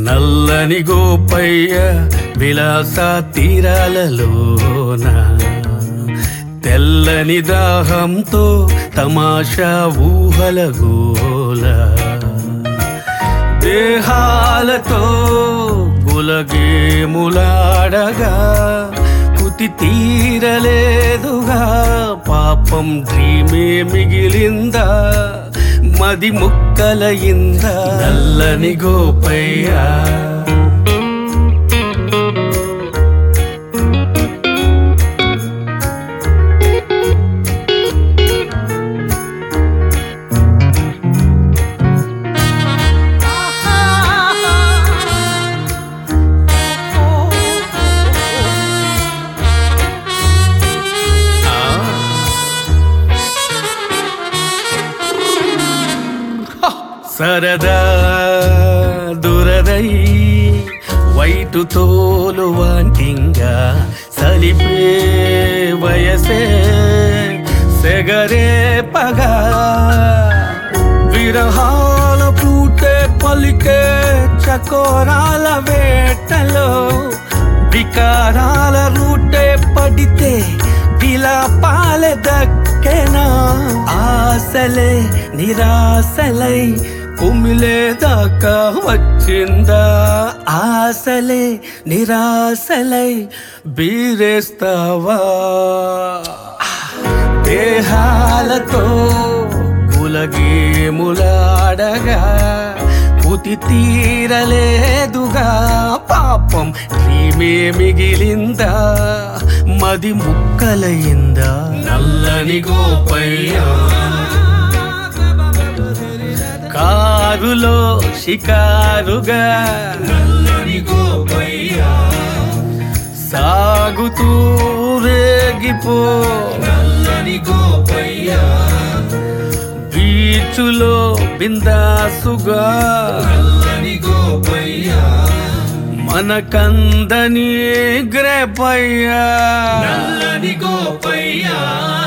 నల్లని గోపయ్య విలాస తీరాలలోన తెల్లని దాహంతో తమాషా ఊహల గోల దేహాలతో గులగేములాడగా కుతి తీరలేదుగా పాపం డ్రీమే మిగిలిందా మది ముక్కలయిందా నల్లని గోపయ్యా సరదా దురదై వైటు తోలు వాంటింగా సలిపే వయసే సెగరే పగా విరహాల పూటే పలికే చకోరాల వేటలో వికారాల రూటే పడితే విలాపాలే దక్కెనా ఆశలే నిరాశలై కుమిలేదాకా వచ్చిందా ఆశలే నిరాశలై బీరేస్తావా దేహాలతో గులగేములాడగా పుతి తీరలేదుగా పాపం నీమే మిగిలిందా మది ముక్కలయిందా నల్లని గోపయ్యా కారులో షికారుగా నల్లని గోపయ్యా సాగుతూ రేగిపో నల్లని గోపయ్యా బీచులో బిందాసుగా నల్లని గోపయ్యా మనకందని గ్రేపయ్యా నల్లని గోపయ్యా